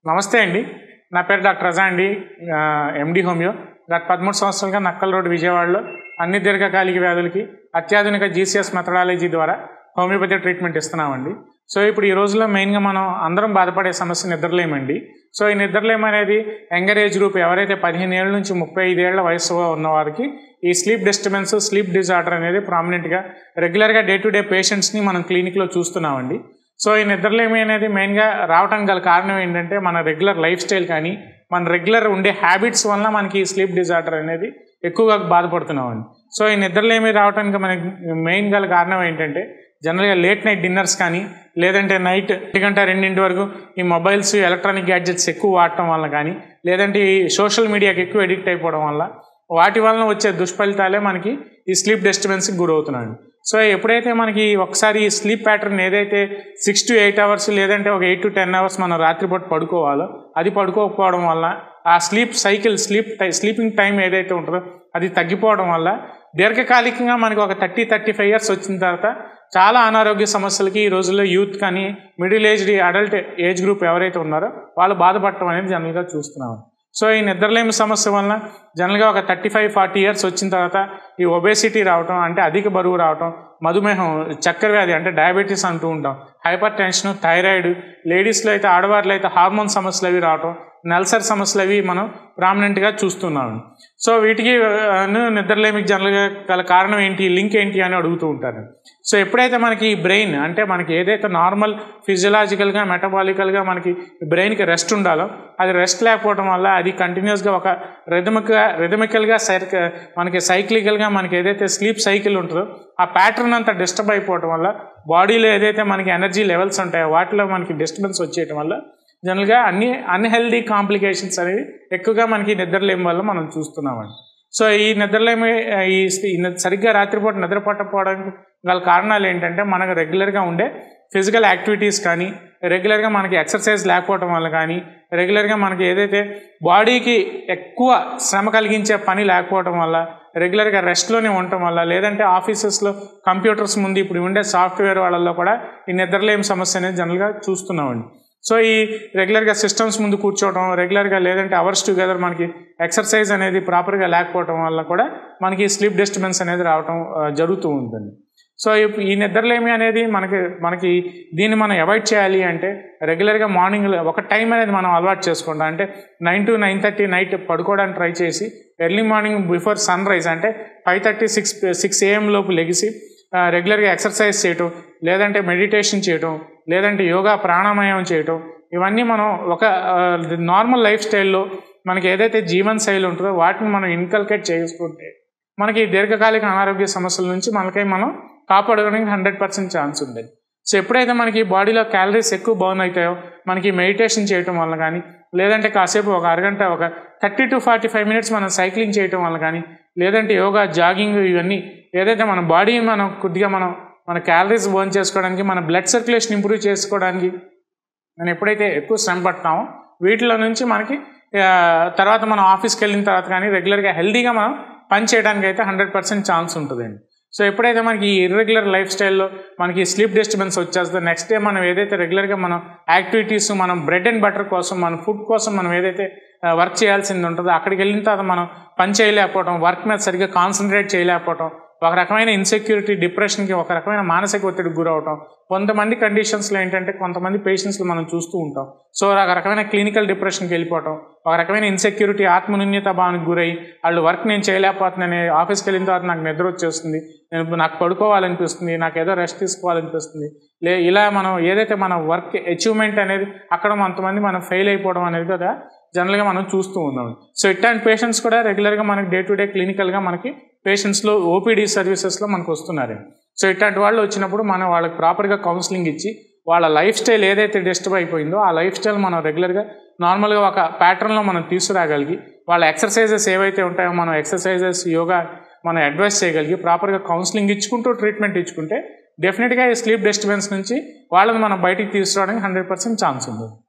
నమస్తే అండి నా పేరు డాక్టర్ రజా అండి ఎండి హోమియో గత పదమూడు సంవత్సరాలుగా నక్కల్ రోడ్ విజయవాడలో అన్ని దీర్ఘకాలిక వ్యాధులకి అత్యాధునిక జీసీఎస్ మెథడాలజీ ద్వారా హోమియోపతి ట్రీట్మెంట్ ఇస్తున్నామండి సో ఇప్పుడు ఈ రోజుల్లో మెయిన్గా మనం అందరం బాధపడే సమస్య నిద్రలేమండి సో ఈ నిద్రలేం అనేది యంగర్ ఏజ్ గ్రూప్ ఎవరైతే పదిహేను ఏళ్ళ నుంచి ముప్పై ఐదేళ్ల వయసు ఉన్న వారికి ఈ స్లీప్ డిస్టర్బెన్స్ స్లీప్ డిజార్డర్ అనేది ప్రామినెంట్గా రెగ్యులర్గా డే టు డే పేషెంట్స్ని మనం క్లినిక్లో చూస్తున్నామండి సో ఈ నిద్రలేమి అనేది మెయిన్గా రావడానికి గల కారణం ఏంటంటే మన రెగ్యులర్ లైఫ్ స్టైల్ కానీ మన రెగ్యులర్ ఉండే హ్యాబిట్స్ వల్ల మనకి ఈ స్లీప్ డిజార్డర్ అనేది ఎక్కువగా బాధపడుతున్నామండి సో ఈ నిద్రలేమి రావడానికి మనకి మెయిన్ గల కారణం ఏంటంటే జనరల్గా లేట్ నైట్ డిన్నర్స్ కానీ లేదంటే నైట్ ఒంటి గంట రెండింటి వరకు ఈ మొబైల్స్ ఎలక్ట్రానిక్ గ్యాడ్జెట్స్ ఎక్కువ వాడటం వల్ల కానీ లేదంటే ఈ సోషల్ మీడియాకి ఎక్కువ ఎడిక్ట్ అయిపోవడం వల్ల వాటి వలన వచ్చే దుష్ఫలితాలే మనకి ఈ స్లీప్ డిస్టర్బెన్స్కి గురవుతున్నాయి సో ఎప్పుడైతే మనకి ఒకసారి ఈ స్లీప్ ప్యాటర్న్ ఏదైతే సిక్స్ టు ఎయిట్ అవర్స్ లేదంటే ఒక ఎయిట్ టు టెన్ అవర్స్ మనం రాత్రిపూట పడుకోవాలో అది పడుకోకపోవడం వల్ల ఆ sleep cycle sleep sleeping time ఏదైతే ఉంటుందో అది తగ్గిపోవడం వల్ల దీర్ఘకాలికంగా మనకి ఒక థర్టీ థర్టీ ఫైవ్ ఇయర్స్ వచ్చిన తర్వాత చాలా అనారోగ్య సమస్యలకి ఈ రోజుల్లో యూత్ కానీ middle aged adult age group ఎవరైతే ఉన్నారో వాళ్ళు బాధపడటం అనేది జనరల్గా చూస్తున్నాం సో ఈ నిద్రలేమి సమస్య వలన జనరల్గా ఒక థర్టీ ఫైవ్ ఫార్టీ ఇయర్స్ వచ్చిన తర్వాత ఈ ఒబేసిటీ రావటం అంటే అధిక బరువు రావటం మధుమేహం చక్కెర వ్యాధి అంటే డయాబెటీస్ అంటూ ఉంటాం హైపర్ టెన్షన్ థైరాయిడ్ లేడీస్లో అయితే ఆడవారిలో అయితే హార్మోన్ సమస్యలు అవి రావటం నెల్సర్ సమస్యలు అవి మనం ప్రామినెంట్గా చూస్తున్నాం సో వీటికి నిద్రలేమికి జనరల్గా గల కారణం ఏంటి లింక్ ఏంటి అని అడుగుతూ ఉంటారు సో ఎప్పుడైతే మనకి బ్రెయిన్ అంటే మనకి ఏదైతే నార్మల్ ఫిజియలాజికల్గా మెటబాలికల్గా మనకి బ్రెయిన్కి రెస్ట్ ఉండాలో అది రెస్ట్ లేకపోవడం వల్ల అది కంటిన్యూస్గా ఒక రిథమిక్గా రిథమికల్గా సైక్ మనకి సైక్లికల్గా మనకి ఏదైతే స్లీప్ సైకిల్ ఉంటుందో ఆ ప్యాటర్న్ అంతా డిస్టర్బ్ అయిపోవడం వల్ల బాడీలో ఏదైతే మనకి ఎనర్జీ లెవెల్స్ ఉంటాయో వాటిలో మనకి డిస్టర్బెన్స్ వచ్చేయటం వల్ల జనరల్గా అన్ని అన్హెల్దీ కాంప్లికేషన్స్ అనేవి ఎక్కువగా మనకి నిద్రలేమి వల్ల మనం చూస్తున్నామండి సో ఈ నిద్రలేమి ఈ సరిగ్గా రాత్రిపూట నిద్ర పట్టకపోవడానికి గల కారణాలు ఏంటంటే మనకు రెగ్యులర్గా ఉండే ఫిజికల్ యాక్టివిటీస్ కానీ రెగ్యులర్గా మనకి ఎక్సర్సైజ్ లేకపోవడం వల్ల కానీ రెగ్యులర్గా మనకి ఏదైతే బాడీకి ఎక్కువ శ్రమ కలిగించే పని లేకపోవడం వల్ల రెగ్యులర్గా రెస్ట్లోనే ఉండటం వల్ల లేదంటే ఆఫీసెస్లో కంప్యూటర్స్ ముందు ఇప్పుడు ఉండే సాఫ్ట్వేర్ వాళ్ళల్లో కూడా ఈ నిద్రలేమి సమస్య అనేది జనరల్గా చూస్తున్నామండి సో ఈ రెగ్యులర్గా సిస్టమ్స్ ముందు కూర్చోవడం రెగ్యులర్గా లేదంటే అవర్స్ టుగెదర్ మనకి ఎక్సర్సైజ్ అనేది ప్రాపర్గా లేకపోవడం వల్ల కూడా మనకి స్లీప్ డిస్టర్బెన్స్ అనేది రావడం జరుగుతూ ఉంటుంది సో ఈ నిద్రలేమి అనేది మనకి మనకి దీన్ని మనం అవాయిడ్ చేయాలి అంటే రెగ్యులర్గా మార్నింగ్ ఒక టైం అనేది మనం అలవాటు చేసుకుంటాం అంటే nine to nine thirty night పడుకోవడానికి ట్రై చేసి early morning before sunrise అంటే five thirty six six AM లోపు లెగిసి రెగ్యులర్గా ఎక్సర్సైజ్ చేయటం లేదంటే మెడిటేషన్ చేయటం లేదంటే యోగా ప్రాణాయామం చేయటం ఇవన్నీ మనం ఒక నార్మల్ లైఫ్ స్టైల్లో మనకి ఏదైతే జీవన శైలి ఉంటుందో వాటిని మనం ఇన్కల్కేట్ చేసుకుంటే మనకి దీర్ఘకాలిక అనారోగ్య సమస్యల నుంచి మనకి మనం కాపాడుకోవడానికి హండ్రెడ్ పర్సెంట్ ఛాన్స్ ఉంది సో ఎప్పుడైతే మనకి బాడీలో క్యాలరీస్ ఎక్కువ బర్న్ అవుతాయో మనకి మెడిటేషన్ చేయటం వల్ల కానీ లేదంటే కాసేపు ఒక అరగంట ఒక thirty to forty five minutes మనం సైక్లింగ్ చేయటం వల్ల కానీ లేదంటే యోగా జాగింగ్ ఇవన్నీ ఏదైతే మన బాడీని మనం కొద్దిగా మనం మన క్యాలరీస్ బర్న్ చేసుకోవడానికి మన బ్లడ్ సర్క్యులేషన్ ఇంప్రూవ్ చేసుకోవడానికి మనం ఎప్పుడైతే ఎక్కువ శ్రమ పడతామో వీటిలో నుంచి మనకి తర్వాత మనం ఆఫీస్కి వెళ్ళిన తర్వాత కానీ రెగ్యులర్గా హెల్దీగా మనం పని చేయడానికి అయితే హండ్రెడ్ పర్సెంట్ ఛాన్స్ ఉంటుందండి సో ఎప్పుడైతే మనకి ఈ ఇర్రెగ్యులర్ లైఫ్ స్టైల్లో మనకి స్లీప్ డిస్టర్బెన్స్ వచ్చేస్తుందో నెక్స్ట్ డే మనం ఏదైతే రెగ్యులర్గా మనం యాక్టివిటీస్ మనం బ్రెడ్ అండ్ బటర్ కోసం మన ఫుడ్ కోసం మనం ఏదైతే వర్క్ చేయాల్సింది ఉంటుందో అక్కడికి వెళ్ళిన తర్వాత మనం పని చేయలేకపోవడం వర్క్ మీద సరిగ్గా కాన్సన్ట్రేట్ చేయలేకపోవడం ఒక రకమైన ఇన్సెక్యూరిటీ డిప్రెషన్కి ఒక రకమైన మానసిక ఒత్తిడికి గురవటం కొంతమంది కండిషన్స్లో ఏంటంటే కొంతమంది పేషెంట్స్లో మనం చూస్తూ ఉంటాం సో ఒక రకమైన క్లినికల్ డిప్రెషన్కి వెళ్ళిపోవటం ఒక రకమైన ఇన్సెక్యూరిటీ ఆత్మన్యూన్యత భావానికి గురై వాళ్ళు వర్క్ నేను చేయలేకపోతున్నాను ఆఫీస్కి వెళ్ళిన తర్వాత నాకు నిద్ర వచ్చేస్తుంది నేను నాకు పడుకోవాలనిపిస్తుంది నాకు ఏదో రెస్ట్ తీసుకోవాలనిపిస్తుంది లే ఇలా మనం ఏదైతే మన వర్క్ అచీవ్మెంట్ అనేది అక్కడ కొంతమంది మనం ఫెయిల్ అయిపోవడం అనేది కదా జనరల్గా మనం చూస్తూ ఉన్నాం సో ఇట్లాంటి పేషెంట్స్ కూడా రెగ్యులర్గా మనకి డే టు డే క్లినికల్గా మనకి పేషెంట్స్లో ఓపీడీ సర్వీసెస్లో మనకు వస్తున్నారు సో ఇట్లాంటి వాళ్ళు వచ్చినప్పుడు మనం వాళ్ళకి ప్రాపర్గా కౌన్సిలింగ్ ఇచ్చి వాళ్ళ లైఫ్ స్టైల్ ఏదైతే డిస్టర్బ్ అయిపోయిందో ఆ లైఫ్ స్టైల్ మనం రెగ్యులర్గా నార్మల్గా ఒక ప్యాటర్న్లో మనం తీసుకురాగలిగి వాళ్ళ ఎక్సర్సైజెస్ ఏవైతే ఉంటాయో మనం ఎక్సర్సైజెస్ యోగా మనం అడ్వైస్ చేయగలిగి ప్రాపర్గా కౌన్సిలింగ్ ఇచ్చుకుంటూ ట్రీట్మెంట్ ఇచ్చుకుంటే డెఫినెట్గా ఈ స్లీప్ డిస్టర్బెన్స్ నుంచి వాళ్ళని మనం బయటికి తీసుకురావడానికి హండ్రెడ్ పర్సెంట్ ఛాన్స్ ఉంది